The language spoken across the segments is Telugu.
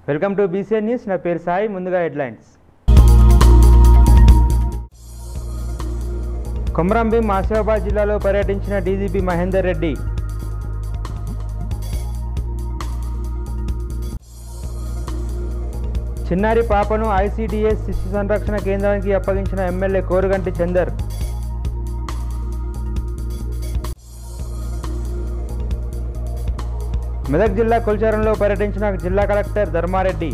వెల్కమ్ టు బీసీఎన్ న్యూస్ నా పేరు సాయి ముందుగా హెడ్లైన్స్ కొమరంభీం ఆసిఫాబాద్ జిల్లాలో పర్యటించిన డీజీపీ మహేందర్ రెడ్డి చిన్నారి పాపను ఐసీడీఎస్ శిశు సంరక్షణ కేంద్రానికి అప్పగించిన ఎమ్మెల్యే కోరుగంటి చందర్ మెదక్ జిల్లా కొల్చారంలో పర్యటించిన జిల్లా కలెక్టర్ ధర్మారెడ్డి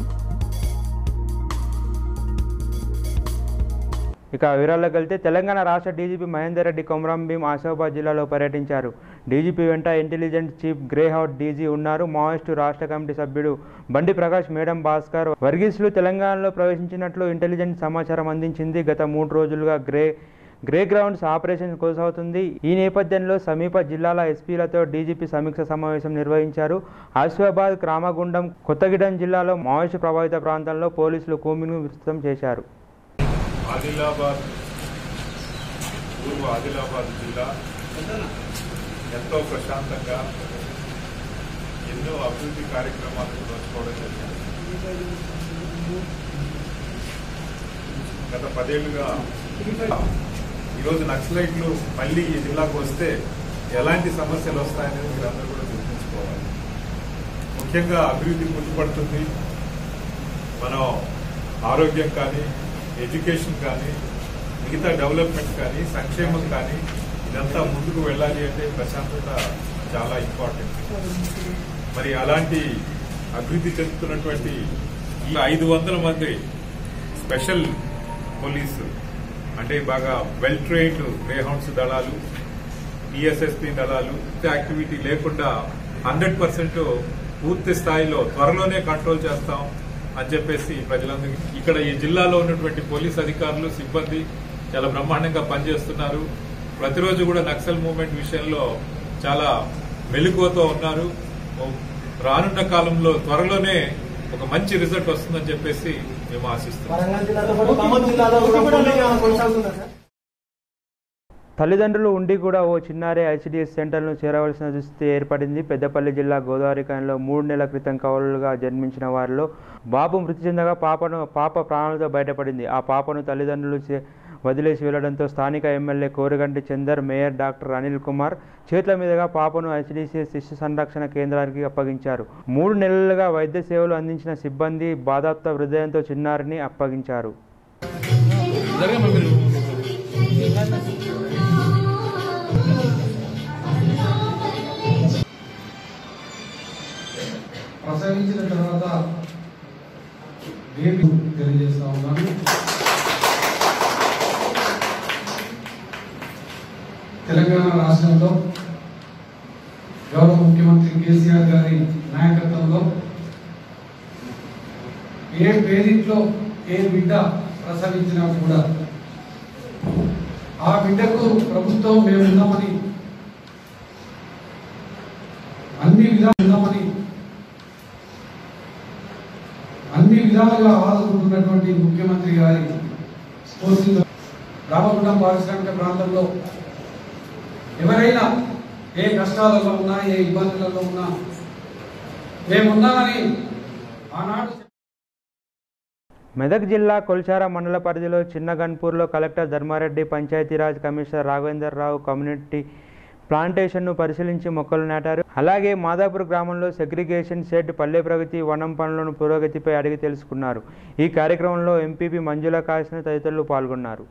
ఇక వివరాల్లోకి వెళ్తే తెలంగాణ రాష్ట్ర డీజీపీ మహేందర్ రెడ్డి కొమరంభీం ఆసిఫాబాద్ జిల్లాలో పర్యటించారు డీజీపీ వెంట ఇంటెలిజెన్స్ చీఫ్ గ్రేహౌట్ డీజీ ఉన్నారు మావోయిస్టు రాష్ట్ర కమిటీ సభ్యుడు బండి ప్రకాష్ మేడం భాస్కర్ వర్గీసులు తెలంగాణలో ప్రవేశించినట్లు ఇంటెలిజెన్స్ సమాచారం అందించింది గత మూడు రోజులుగా గ్రే గ్రే గ్రౌండ్స్ ఆపరేషన్ కొనసాగుతుంది ఈ నేపథ్యంలో సమీప జిల్లాల ఎస్పీలతో డీజీపీ సమీక్ష సమావేశం నిర్వహించారు ఆసిఫాబాద్ రామగుండం కొత్తగూడెం జిల్లాలో మావోయిస్టు ప్రభావిత ప్రాంతాల్లో పోలీసులు కూమింగ్ విస్తృతం చేశారు ఆదిలాబాద్ పూర్వ ఆదిలాబాద్ జిల్లా ఎంతో ప్రశాంతంగా ఎన్నో అభివృద్ధి కార్యక్రమాలను నోచుకోవడం జరిగింది గత పదేళ్లుగా ఈరోజు నక్సలైట్లు మళ్ళీ ఈ జిల్లాకు వస్తే ఎలాంటి సమస్యలు వస్తాయనేది మీరందరూ కూడా గుర్తుంచుకోవాలి ముఖ్యంగా అభివృద్ధి ముందుపడుతుంది మనం ఆరోగ్యం కానీ ఎడ్యుకేషన్ కానీ మిగతా డెవలప్మెంట్ కానీ సంక్షేమం కానీ ఇదంతా ముందుకు వెళ్ళాలి అంటే ప్రశాంతత చాలా ఇంపార్టెంట్ మరి అలాంటి అభివృద్ధి చెందుతున్నటువంటి ఈ ఐదు వందల మంది స్పెషల్ పోలీసు అంటే బాగా వెల్ ట్రైన్డ్ గ్రేహౌండ్స్ దళాలు పిఎస్ఎస్పి దళాలు యాక్టివిటీ లేకుండా హండ్రెడ్ పర్సెంట్ పూర్తి స్థాయిలో త్వరలోనే కంట్రోల్ చేస్తాం అని చెప్పేసి ప్రజలందరికీ ఇక్కడ ఈ జిల్లాలో ఉన్నటువంటి పోలీస్ అధికారులు సిబ్బంది చాలా బ్రహ్మాండంగా పనిచేస్తున్నారు ప్రతిరోజు కూడా నక్సల్ మూవ్మెంట్ విషయంలో చాలా మెలకువతో ఉన్నారు రానున్న కాలంలో త్వరలోనే ఒక మంచి రిజల్ట్ వస్తుందని చెప్పేసి మేము ఆశిస్తున్నాం వరంగల్ జిల్లాతో పాటు ఖమ్మం జిల్లాలో కూడా పోలింగ్ కొనసాగుతుందా సార్ తల్లిదండ్రులు ఉండి కూడా ఓ చిన్నారి ఐసిడిఎస్ సెంటర్ను చేరవలసిన దుస్థితి ఏర్పడింది పెద్దపల్లి జిల్లా గోదావరికాయంలో మూడు నెలల క్రితం కవలుగా జన్మించిన వారిలో బాబు మృతి చెందగా పాపను పాప ప్రాణాలతో బయటపడింది ఆ పాపను తల్లిదండ్రులు చే- వదిలేసి వెళ్లడంతో స్థానిక MLA Korukanti Chander mayor doctor Anil Kumar చేతుల మీదుగా పాపను ఐసిడిసిఎస్ శిశు సంరక్షణ కేంద్రానికి అప్పగించారు మూడు నెలలుగా వైద్య సేవలు అందించిన సిబ్బంది బాధాప్త హృదయంతో చిన్నారిని అప్పగించారు ప్రసవించిన తర్వాత బేబీ తెలియజేస్తా ఉన్నాను తెలంగాణ రాష్ట్రంలో గౌరవ ముఖ్యమంత్రి కేసీఆర్ గారి నాయకత్వంలో ఏ పేరింట్లో ఏ బిడ్డ ప్రసవించినా కూడా ఆ బిడ్డకు ప్రభుత్వం మేము ఉన్నామని అన్ని విధాలు ఉన్నామని అన్ని విధాలుగా ఆదుకుంటున్నటువంటి ముఖ్యమంత్రి గారి స్ఫూర్తితో రామగుండం పారిశ్రామిక ప్రాంతంలో ఎవరైనా ఏ కష్టాలలో ఉన్నా ఏ ఇబ్బందులలో ఉన్నా మేమున్నామని ఆనాడు మెదక్ జిల్లా కొల్చార మండల పరిధిలో చిన్నగన్పూర్లో collector Dharmareddy Panchayatiraj commissioner Raghavender Rao community ప్లాంటేషన్ను పరిశీలించి మొక్కలు నాటారు అలాగే మాదాపూర్ గ్రామంలో సెగ్రిగేషన్ షెడ్ పల్లె ప్రగతి వనం పనులను పురోగతిపై అడిగి తెలుసుకున్నారు ఈ కార్యక్రమంలో ఎంపీపీ మంజుల కాసిన తదితరులు పాల్గొన్నారు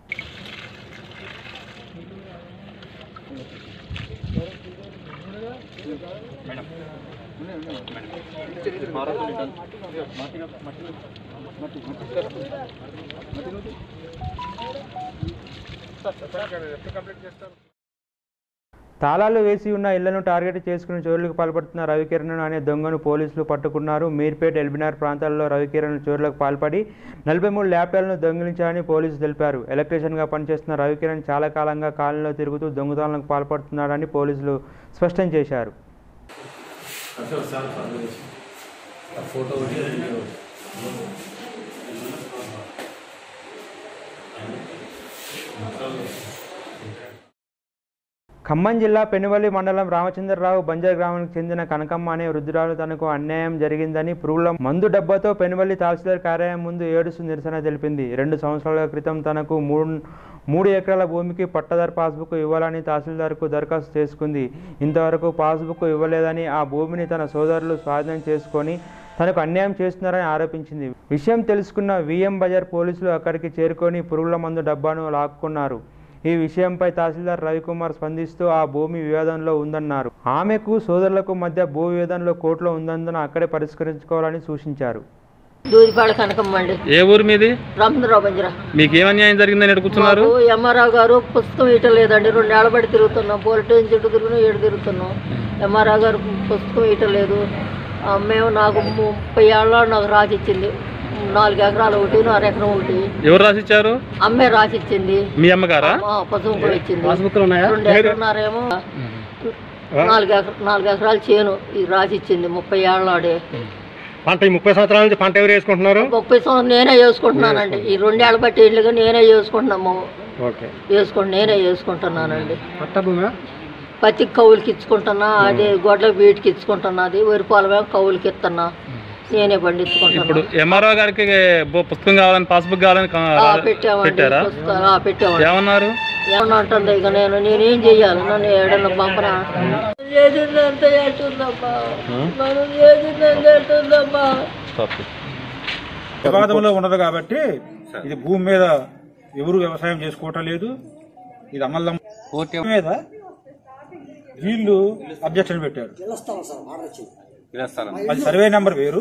తాళాలు వేసి ఉన్న ఇళ్లను టార్గెట్ చేసుకుని చోరులకు పాల్పడుతున్న రవికిరణ్ అనే దొంగను పోలీసులు పట్టుకున్నారు మీర్పేట్ ఎల్బినార్ ప్రాంతాల్లో రవికిరణ్ చోరులకు పాల్పడి నలభై మూడు ల్యాప్టాప్లను దొంగిలించారని పోలీసులు తెలిపారు ఎలక్ట్రీషియన్గా పనిచేస్తున్న రవికిరణ్ చాలా కాలంగా కాలనీలో తిరుగుతూ దొంగతనాలకు పాల్పడుతున్నాడని పోలీసులు స్పష్టం చేశారు ఖమ్మం జిల్లా పెనువల్లి మండలం రామచంద్రరావు బంజర్ గ్రామానికి చెందిన కనకమ్మ అనే వృద్ధురాలు తనకు అన్యాయం జరిగిందని పురుగుల మందు డబ్బాతో పెనువల్లి తహసీల్దార్ కార్యాలయం ముందు ఏడుస్తూ నిరసన తెలిపింది రెండు సంవత్సరాల క్రితం తనకు మూడు మూడు ఎకరాల భూమికి పట్టదారు పాస్బుక్ ఇవ్వాలని తహసీల్దార్కు దరఖాస్తు చేసుకుంది ఇంతవరకు పాస్బుక్ ఇవ్వలేదని ఆ భూమిని తన సోదరులు స్వాధీనం చేసుకొని తనకు అన్యాయం చేస్తున్నారని ఆరోపించింది విషయం తెలుసుకున్న విఎం బజార్ పోలీసులు అక్కడికి చేరుకొని పురుగుల మందు డబ్బాను లాక్కున్నారు ఈ విషయంపై తహసీల్దార్ రవికుమార్ స్పందిస్తూ ఆ భూమి వివాదంలో ఉందన్నారు ఆమెకు సోదరులకు మధ్య భూ వివాదంలో కోర్టులో ఉందందున అక్కడే పరిష్కరించుకోవాలని సూచించారు దూదిపాడ కనకమ్మండి ఏ ఊరు మీది రామచంద్రరావు బంజరా మీకు ఏం అన్యాయం జరిగిందని ఎడుకుతున్నారు మాకు ఎంఆర్ఆవు గారు పుస్తకం ఇవ్వలేదండి రెండు ఏళ్ళ బట్టి తిరుగుతున్నాం పోలీస్ చుట్టూ తిరుగుతున్నాం ఏడు తిరుగుతున్నాం ఎంఆర్ఆవు గారు పుస్తకం ఇవ్వలేదు ఆ, మేము నాకు ముప్పై ఏళ్ళ నాకు రాసి ఇచ్చింది నాలుగు ఎకరాలు ఒకటి నాలుగు ఎకరం ఒకటి ఎవరు రాసిచ్చారు అమ్మే రాసి ఇచ్చింది మీ అమ్మగారా ఆ, పసుపు కూడా ఇచ్చింది రెండు ఎకరన్నారేమో నాలుగు ఎకర నాలుగు ఎకరాలు చేను ఇది రాసి ఇచ్చింది ముప్పై ఏళ్ళనాడే పంట ఈ ముప్పై సంవత్సరాల నుంచి పంట ఎవరు వేసుకుంటున్నారు ముప్పై సంవత్సరం నేనే వేసుకుంటున్నానండి ఈ రెండేళ్ళ బట్టి ఇళ్ళుగా నేనే వేసుకుంటున్నాము ఓకే వేసుకోండి నేనే వేసుకుంటున్నానండి పట్ట భూమి పత్తి కవులకి ఇచ్చుకుంటున్నా అదే గొడ్ల వీటికి ఇచ్చుకుంటున్నది వరి పొలమే కవులకి ఇస్తున్నా నేనే ఇప్పుడు పండించుకుంటున్నా ఎంఆర్ఓ గారికి బో- పుస్తకం కావాలని పాస్బుక్ కావాలని కా- ఆ, పెట్టామండి పెట్టారా పుస్తకాలు, ఆ, పెట్టామండి ఏమన్నారు ఏమన్నా అంటుంది ఇక నేను నేనేం చెయ్యాలి నన్ను ఏడన్నా పంపరా చేసిందంత చేస్తుందమ్మా మనం చేసిందంత చేస్తుందమ్మా వివాదంలో ఉన్నది కాబట్టి ఇది భూమి మీద ఎవరు వ్యవసాయం చేసుకోవటం లేదు ఇది అమల్లం మీద వీళ్ళు అబ్జెక్షన్ పెట్టారు అది సర్వే నెంబర్ వేరు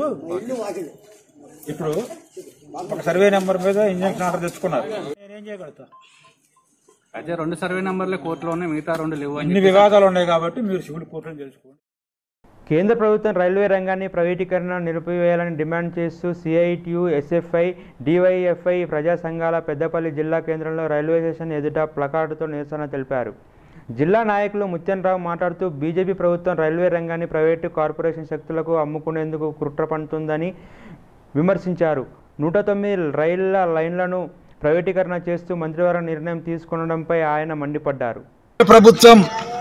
ఇప్పుడు ఒక సర్వే నెంబర్ మీద ఇంజక్షన్ ఆర్డర్ తెచ్చుకున్నారు నేనేం చేయగలుగుతా అదే రెండు సర్వే నెంబర్లే కోర్టులోనే మిగతా రెండు లేవు అని ఇన్ని వివాదాలు ఉన్నాయి కాబట్టి మీరు సివిల్ కోర్టును తెలుసుకోండి కేంద్ర ప్రభుత్వం రైల్వే రంగాన్ని ప్రైవేటీకరణ నిలిపివేయాలని డిమాండ్ చేస్తూ సిఐటియు ఎస్ఎఫ్ఐ డివైఎఫ్ఐ ప్రజా సంఘాల పెద్దపల్లి జిల్లా కేంద్రంలో రైల్వే స్టేషన్ ఎదుట ప్లకార్డుతో నిరసన తెలిపారు జిల్లా నాయకులు ముత్యన్రావు మాట్లాడుతూ బీజేపీ ప్రభుత్వం రైల్వే రంగాన్ని ప్రైవేటు కార్పొరేషన్ శక్తులకు అమ్ముకునేందుకు కుట్ర పన్నుతుందని విమర్శించారు నూట తొమ్మిది రైళ్ల లైన్లను ప్రైవేటీకరణ చేస్తూ మంత్రివర్గ నిర్ణయం తీసుకొనడంపై ఆయన మండిపడ్డారు ప్రభుత్వం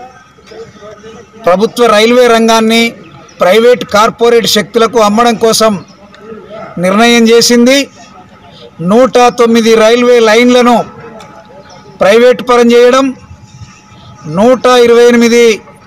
ప్రభుత్వ రైల్వే రంగాన్ని ప్రైవేట్ కార్పొరేట్ శక్తులకు అమ్మడం కోసం నిర్ణయం చేసింది నూట తొమ్మిది రైల్వే లైన్లను ప్రైవేట్ పరం చేయడం నూట ఇరవై ఎనిమిది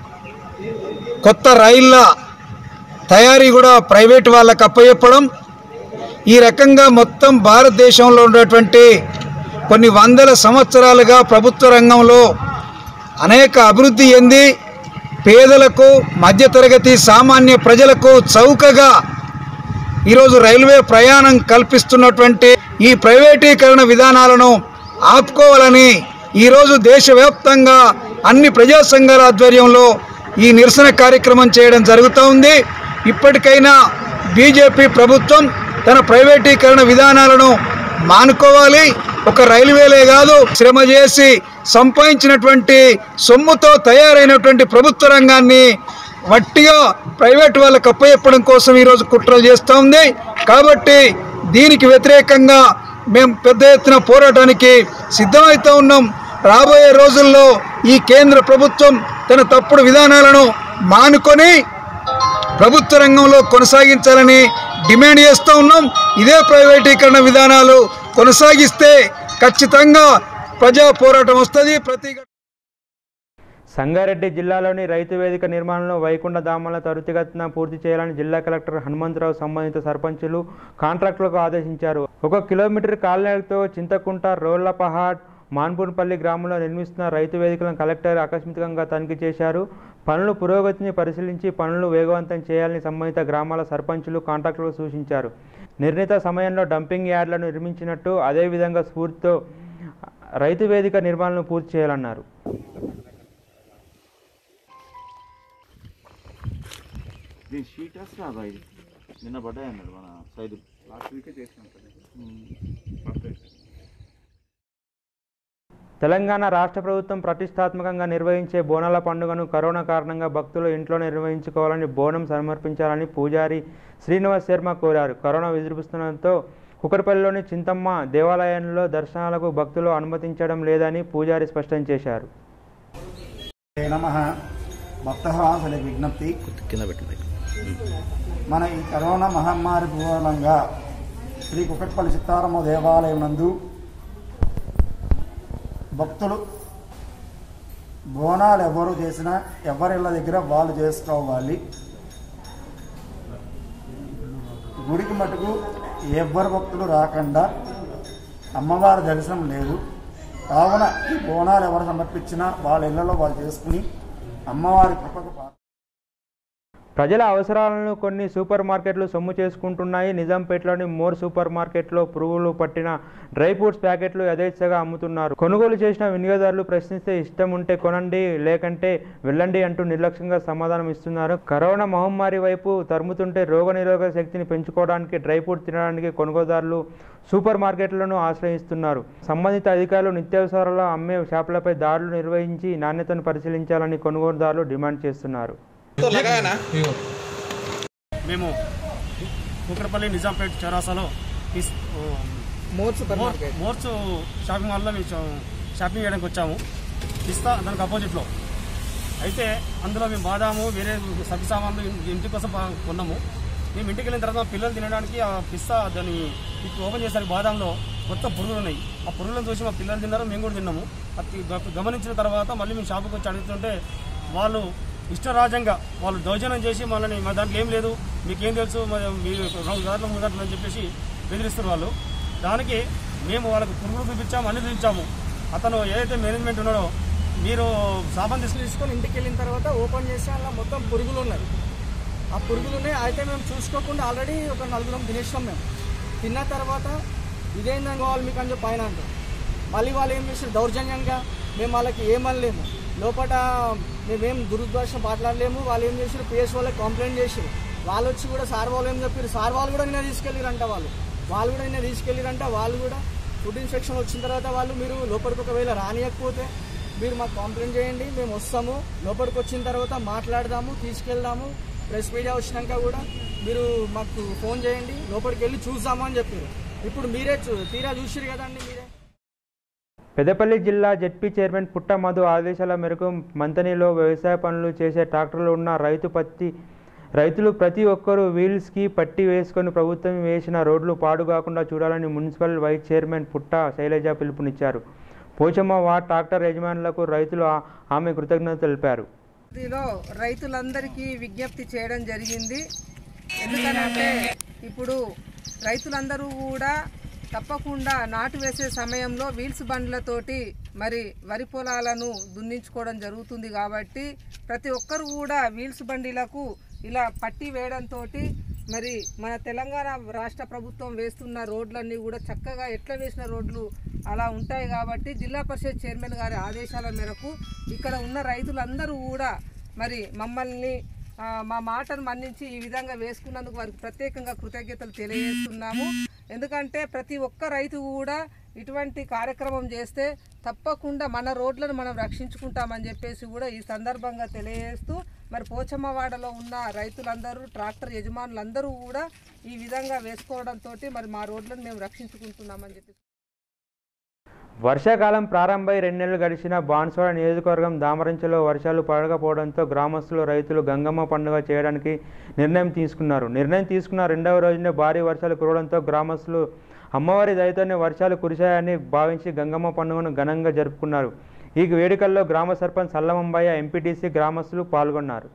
కొత్త రైళ్ళ తయారీ కూడా ప్రైవేట్ వాళ్ళకు అప్పచెప్పడం ఈ రకంగా మొత్తం భారతదేశంలో ఉన్నటువంటి కొన్ని వందల సంవత్సరాలుగా ప్రభుత్వ రంగంలో అనేక అభివృద్ధి చెంది పేదలకు మధ్యతరగతి సామాన్య ప్రజలకు చౌకగా ఈరోజు రైల్వే ప్రయాణం కల్పిస్తున్నటువంటి ఈ ప్రైవేటీకరణ విధానాలను ఆపుకోవాలని ఈరోజు దేశవ్యాప్తంగా అన్ని ప్రజా సంఘాల ఆధ్వర్యంలో ఈ నిరసన కార్యక్రమం చేయడం జరుగుతూ ఉంది ఇప్పటికైనా బీజేపీ ప్రభుత్వం తన ప్రైవేటీకరణ విధానాలను మానుకోవాలి ఒక రైల్వేలే కాదు శ్రమ చేసి సంపాదించినటువంటి సొమ్ముతో తయారైనటువంటి ప్రభుత్వ రంగాన్ని వట్టిగా ప్రైవేట్ వాళ్ళకి అప్పచెప్పడం కోసం ఈరోజు కుట్రలు చేస్తూ ఉంది కాబట్టి దీనికి వ్యతిరేకంగా మేము పెద్ద ఎత్తున పోరాటానికి సిద్ధమవుతూ ఉన్నాం రాబోయే రోజుల్లో ఈ కేంద్ర ప్రభుత్వం తన తప్పుడు విధానాలను మానుకొని ప్రభుత్వ రంగంలో కొనసాగించాలని డిమాండ్ చేస్తూ ఉన్నాం ఇదే ప్రైవేటీకరణ విధానాలు కొనసాగిస్తే ఖచ్చితంగా ప్రజా పోరాటం వస్తుంది ప్రతి సంగారెడ్డి జిల్లాలోని రైతు వేదిక నిర్మాణంలో వైకుంఠ ధామాల త్వరితగతిన పూర్తి చేయాలని జిల్లా కలెక్టర్ హనుమంతరావు సంబంధిత సర్పంచులు కాంట్రాక్టులకు ఆదేశించారు ఒక కిలోమీటర్ కాలనీలతో చింతకుంట రోళ్లపహాడ్ మాన్పూర్పల్లి గ్రామంలో నిర్మిస్తున్న రైతు వేదికలను కలెక్టర్ ఆకస్మికంగా తనిఖీ చేశారు పనుల పురోగతిని పరిశీలించి పనులు వేగవంతం చేయాలని సంబంధిత గ్రామాల సర్పంచులు కాంట్రాక్టులకు సూచించారు నిర్ణీత సమయంలో డంపింగ్ యార్డులను నిర్మించినట్టు అదేవిధంగా స్ఫూర్తితో రైతు వేదిక నిర్మాణాలను పూర్తి చేయాలన్నారు దీని షీట్ వస్తా బాయ్ నిన్న పడ్డాయి అన్నాడు మన సైడ్ లాస్ట్ వీకే చేసినాం తెలంగాణ రాష్ట్ర ప్రభుత్వం ప్రతిష్టాత్మకంగా నిర్వహించే బోనాల పండుగను కరోనా కారణంగా భక్తులు ఇంట్లో నిర్వహించుకోవాలని బోనం సమర్పించాలని పూజారి శ్రీనివాస్ శర్మ కోరారు కరోనా విజృంభిస్తుండటంతో కుకరపల్లిలోని చింతమ్మ దేవాలయంలో దర్శనాలకు భక్తులు అనుమతించడం లేదని పూజారి స్పష్టం చేశారు నమ భక్తహరాసులకు విజ్ఞప్తి కింద పెట్టింది మన ఈ కరోనా మహమ్మారి మూలంగా శ్రీ కుకట్పల్లి సీతారామ దేవాలయం నందు భక్తులు బోనాలు ఎవరు చేసినా ఎవరిళ్ళ దగ్గర వాళ్ళు చేసుకోవాలి గుడికి మటుకు ఎవ్వరు భక్తులు రాకుండా అమ్మవారి దర్శనం లేదు కావున ఈ బోనాలు ఎవరు సమర్పించినా వాళ్ళ ఇళ్లలో వాళ్ళు చేసుకుని అమ్మవారి కృపకు పా- ప్రజల అవసరాలను కొన్ని సూపర్ మార్కెట్లు సొమ్ము చేసుకుంటున్నాయి నిజాంపేటలోని మోర్ సూపర్ మార్కెట్లో పురుగులు పట్టిన డ్రై ఫ్రూట్స్ ప్యాకెట్లు యథేచ్ఛగా అమ్ముతున్నారు కొనుగోలు చేసిన వినియోగదారులు ప్రశ్నిస్తే ఇష్టం ఉంటే కొనండి లేకంటే వెళ్ళండి అంటూ నిర్లక్ష్యంగా సమాధానం ఇస్తున్నారు కరోనా మహమ్మారి వైపు తరుముతుంటే రోగనిరోధక శక్తిని పెంచుకోవడానికి డ్రై ఫ్రూట్ తినడానికి కొనుగోదారులు సూపర్ మార్కెట్లను ఆశ్రయిస్తున్నారు సంబంధిత అధికారులు నిత్యావసరాల అమ్మే షాపులపై దాడులు నిర్వహించి నాణ్యతను పరిశీలించాలని కొనుగోలుదారులు డిమాండ్ చేస్తున్నారు మేము కుకరపల్లి నిజాంపేట చౌరాసాలో ఇస్- ఓ, మోర్ సూపర్ మోర్- మార్కెట్. మోర్స్ షాపింగ్ మాల్లో మేము షా- షాపింగ్ చేయడానికి వచ్చాము పిస్తా దానికి అపోజిట్లో అయితే అందులో మేము బాదాము వేరే సబ్బు సామాన్లు ఇన్- ఇంటి కోసం బా- కొన్నాము మేము ఇంటికి వెళ్ళిన తర్వాత మా పిల్లలు తినడానికి ఆ పిస్తా దాన్ని ఇప్పుడు ఓపెన్ చేసరికి బాదాంలో మొత్తం పురుగులు ఉన్నాయి ఆ పురుగులను చూసి మా పిల్లలు తిన్నారు మేము కూడా తిన్నాము అది గ- గమనించిన తర్వాత మళ్ళీ మేము షాపుకి వచ్చి అడుగుతుంటే వాళ్ళు ఇష్టరాజ్యంగా వాళ్ళు దౌర్జన్యం చేసి మనల్ని మా దాంట్లో ఏం లేదు మీకేం తెలుసు మరి మీరు రెండు దాంట్లో మూడు దాంట్లో అని చెప్పేసి బెదిరిస్తారు వాళ్ళు దానికి మేము వాళ్ళకి పురుగులు చూపించాము అన్ని చూపించాము అతను ఏదైతే మేనేజ్మెంట్ ఉన్నాడో మీరు సామాన్ తీసుకుని తీసుకొని ఇంటికి వెళ్ళిన తర్వాత ఓపెన్ చేస్తే అలా మొత్తం పురుగులు ఉన్నాయి ఆ పురుగులు ఉన్నాయి అయితే మేము చూసుకోకుండా ఆల్రెడీ ఒక నలుగురం తినేసినాం మేము తిన్న తర్వాత ఇదేందని కావాలి మీకు అని చెప్పి ఆయన అంటారు మళ్ళీ వాళ్ళు ఏం చేస్తారు దౌర్జన్యంగా మేము వాళ్ళకి ఏమనలేము లోపల మేమేం దురుద్భాష మాట్లాడలేము వాళ్ళు ఏం చేసారు పిఎస్ వాళ్ళకి కంప్లైంట్ చేసారు వాళ్ళు వచ్చి కూడా సార్ వాళ్ళు ఏం చెప్పారు సార్ వాళ్ళు కూడా నిన్న తీసుకెళ్ళిరంట వాళ్ళు వాళ్ళు కూడా నిన్న తీసుకెళ్ళిరంట వాళ్ళు కూడా ఫుడ్ ఇన్స్పెక్షన్ వచ్చిన తర్వాత వాళ్ళు మీరు లోపలికి ఒకవేళ రానియకపోతే మీరు మాకు కంప్లైంట్ చేయండి మేము వస్తాము లోపలికి వచ్చిన తర్వాత మాట్లాడదాము తీసుకెళ్దాము ప్రెస్ మీడియా వచ్చినాక కూడా మీరు మాకు ఫోన్ చేయండి లోపలికి వెళ్ళి చూద్దాము అని చెప్పారు ఇప్పుడు మీరే చూ- తీరా చూసిరు కదండి మీరే పెద్దపల్లి జిల్లా జెడ్పీ చైర్మన్ పుట్ట మధు ఆదేశాల మేరకు మంతనిలో వ్యవసాయ పనులు చేసే ట్రాక్టర్లు ఉన్న రైతు పత్తి రైతులు ప్రతి ఒక్కరూ వీల్స్కి పట్టి వేసుకొని ప్రభుత్వం వేసిన రోడ్లు పాడు కాకుండా చూడాలని మున్సిపల్ వైస్ చైర్మన్ పుట్ట శైలజ పిలుపునిచ్చారు పోచమ్మ వార్డ్ ట్రాక్టర్ యజమానులకు రైతులు ఆ- ఆమె కృతజ్ఞతలు తెలిపారు దీనిలో రైతులందరికీ విజ్ఞప్తి చేయడం జరిగింది ఎందుకనంటే ఇప్పుడు రైతులందరూ కూడా తప్పకుండా నాటు వేసే సమయంలో వీల్స్ బండ్లతోటి మరి వరి పొలాలను దున్నించుకోవడం జరుగుతుంది కాబట్టి ప్రతి ఒక్కరు కూడా వీల్స్ బండిలకు ఇలా పట్టి వేయడంతో మరి మన తెలంగాణ రాష్ట్ర ప్రభుత్వం వేస్తున్న రోడ్లన్నీ కూడా చక్కగా ఎట్లా వేసిన రోడ్లు అలా ఉంటాయి కాబట్టి జిల్లా పరిషత్ చైర్మన్ గారి ఆదేశాల మేరకు ఇక్కడ ఉన్న రైతులందరూ కూడా మరి మమ్మల్ని ఆ, మా మాటను మన్నించి ఈ విధంగా వేసుకున్నందుకు వారికి ప్రత్యేకంగా కృతజ్ఞతలు తెలియజేస్తున్నాము ఎందుకంటే ప్రతి ఒక్క రైతు కూడా ఇటువంటి కార్యక్రమం చేస్తే తప్పకుండా మన రోడ్లను మనం రక్షించుకుంటామని చెప్పేసి కూడా ఈ సందర్భంగా తెలియజేస్తూ మరి పోచమ్మవాడలో ఉన్న రైతులందరూ ట్రాక్టర్ యజమానులందరూ కూడా ఈ విధంగా వేసుకోవడంతో మరి మా రోడ్లను మేము రక్షించుకుంటున్నామని చెప్పి వర్షాకాలం ప్రారంభమై రెండు నెలలు గడిచిన బాన్స్వాడ నియోజకవర్గం దామరంచలో వర్షాలు పడకపోవడంతో గ్రామస్తులు రైతులు గంగమ్మ పండుగ చేయడానికి నిర్ణయం తీసుకున్నారు నిర్ణయం తీసుకున్న రెండవ రోజునే భారీ వర్షాలు కురవడంతో గ్రామస్తులు అమ్మవారి దయతోనే వర్షాలు కురిశాయని భావించి గంగమ్మ పండుగను ఘనంగా జరుపుకున్నారు ఈ వేడుకల్లో గ్రామ సర్పంచ్ సల్లమంబయ్య ఎంపీటీసీ గ్రామస్తులు పాల్గొన్నారు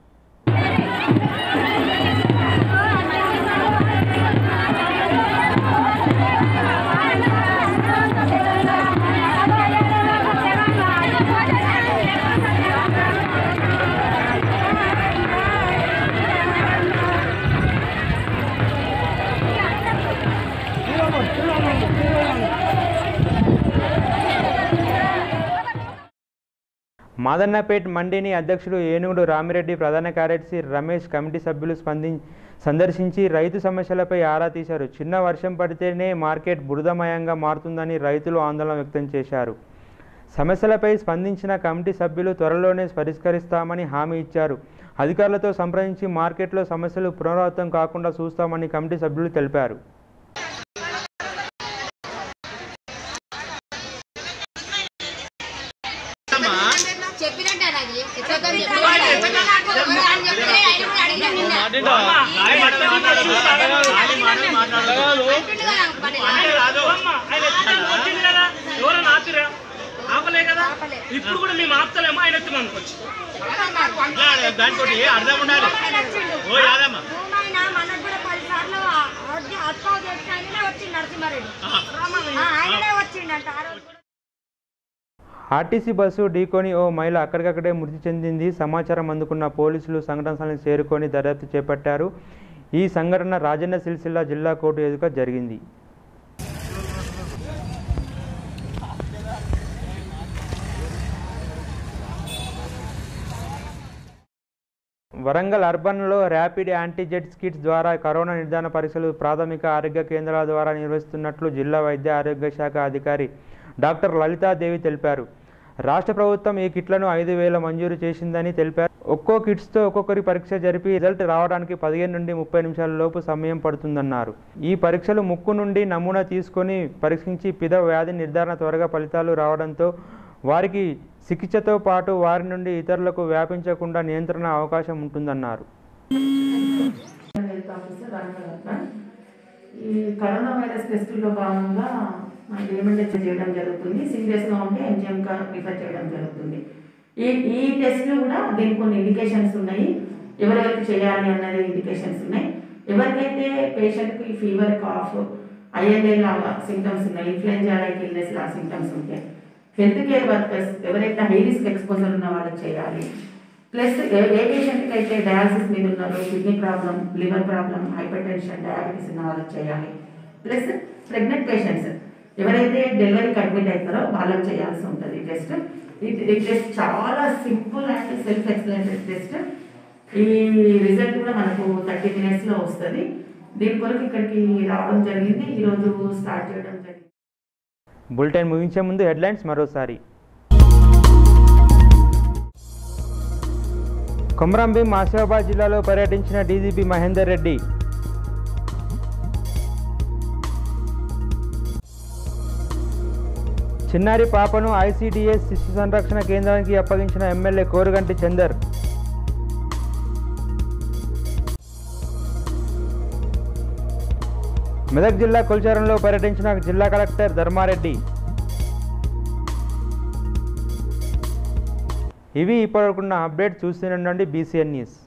మాదన్నపేట్ మండిని అధ్యక్షుడు ఏనుగుడు రామిరెడ్డి ప్రధాన కార్యదర్శి రమేష్ కమిటీ సభ్యులు స్పంది సందర్శించి రైతు సమస్యలపై ఆరా తీశారు చిన్న వర్షం పడితేనే మార్కెట్ బురదమయంగా మారుతుందని రైతులు ఆందోళన వ్యక్తం చేశారు సమస్యలపై స్పందించిన కమిటీ సభ్యులు త్వరలోనే పరిష్కరిస్తామని హామీ ఇచ్చారు అధికారులతో సంప్రదించి మార్కెట్లో సమస్యలు పునరావృతం కాకుండా చూస్తామని కమిటీ సభ్యులు తెలిపారు చెప్పినట్టే నాకు ఎవరైనా ఆపిరా ఆపలే కదా ఇప్పుడు కూడా మేము ఆపుతలేమో ఆయన ఎత్తుమ అనుకోవచ్చు దాంతో అర్థం ఉండాలి ఓ యాదమ్మ భూమైనా మనకు కూడా పదిసార్లు అత్పావు చేసిన వచ్చింది నరసింహారెడ్డి ఆ, ఆయననే వచ్చిండంట ఆ రోజు కూడా ఆర్టీసీ బస్సు ఢీకొని ఓ మహిళ అక్కడికక్కడే మృతి చెందింది సమాచారం అందుకున్న పోలీసులు సంఘటన స్థలానికి చేరుకొని దర్యాప్తు చేపట్టారు ఈ సంఘటన రాజన్న సిరిసిల్ల జిల్లా కోర్టు ఎదుట జరిగింది వరంగల్ అర్బన్లో ర్యాపిడ్ యాంటీజెట్ కిట్స్ ద్వారా కరోనా నిర్ధారణ పరీక్షలు ప్రాథమిక ఆరోగ్య కేంద్రాల ద్వారా నిర్వహిస్తున్నట్లు జిల్లా వైద్య ఆరోగ్య శాఖ అధికారి డాక్టర్ లలితాదేవి తెలిపారు రాష్ట్ర ప్రభుత్వం ఈ కిట్లను ఐదు వేల మంజూరు చేసిందని తెలిపారు ఒక్కో కిట్స్తో ఒక్కొక్కరి పరీక్ష జరిపి రిజల్ట్ రావడానికి పదిహేను నుండి ముప్పై నిమిషాల లోపు సమయం పడుతుందన్నారు ఈ పరీక్షలు ముక్కు నుండి నమూనా తీసుకొని పరీక్షించి పిద వ్యాధి నిర్ధారణ త్వరగా ఫలితాలు రావడంతో వారికి చికిత్సతో పాటు వారి నుండి ఇతరులకు వ్యాపించకుండా నియంత్రణ అవకాశం ఉంటుందన్నారు హెల్త్ ఆఫీసర్ వరంగల్ అర్బన్. ఈ కరోనా వైరస్ టెస్టుల్లో భాగంగా మనకి ఏమంటే చేయడం జరుగుతుంది సీరియస్గా ఉంటే ఎంజిఎంగా రిఫర్ చేయడం జరుగుతుంది ఈ ఈ టెస్ట్లు కూడా దీనికి కొన్ని ఇండికేషన్స్ ఉన్నాయి ఎవరెవరికి చేయాలి అన్నది ఇండికేషన్స్ ఉన్నాయి ఎవరికైతే పేషెంట్కి ఫీవర్ కాఫ్ ఐఎల్ఏ లాగా సిమ్టమ్స్ ఉన్నాయి ఇన్ఫ్లుయెంజా లైక్ ఇల్నెస్ లా సిమ్టమ్స్ ఉంటాయి హెల్త్ కేర్ వర్కర్స్ ఎవరైతే హై రిస్క్ ఎక్స్పోజర్ ఉన్న వాళ్ళకి చేయాలి ప్లస్ ఏ ఏ పేషెంట్కి అయితే డయాలసిస్ మీద ఉన్నారో kidney problem liver problem hypertension diabetes ఉన్న వాళ్ళకి చేయాలి ప్లస్ ప్రెగ్నెంట్ పేషెంట్స్ ఎవరైతే డెలివరీకి అడ్మిట్ అవుతారో వాళ్ళకి చేయాల్సి ఉంటుంది టెస్ట్ ఈ టెస్ట్ చాలా simple and self explanatory test ఈ రిజల్ట్ కూడా మనకు థర్టీ మినిట్స్లో వస్తుంది దీని కొరకు ఇక్కడికి రావడం జరిగింది ఈరోజు స్టార్ట్ చేయడం జరిగింది బులెటిన్ ముగించే ముందు హెడ్లైన్స్ మరోసారి కొమరంభీం ఆసిఫాబాద్ జిల్లాలో పర్యటించిన డీజీపీ మహేందర్ రెడ్డి చిన్నారి పాపను ఐసీడీఎస్ శిశు సంరక్షణ కేంద్రానికి అప్పగించిన ఎమ్మెల్యే కోరుగంటి చందర్ మెదక్ జిల్లా కుల్చారంలో పర్యటించిన జిల్లా కలెక్టర్ ధర్మారెడ్డి ఇవి ఇప్పటివరకున్న అప్డేట్ చూస్తూనే ఉండండి బీసీఎన్ న్యూస్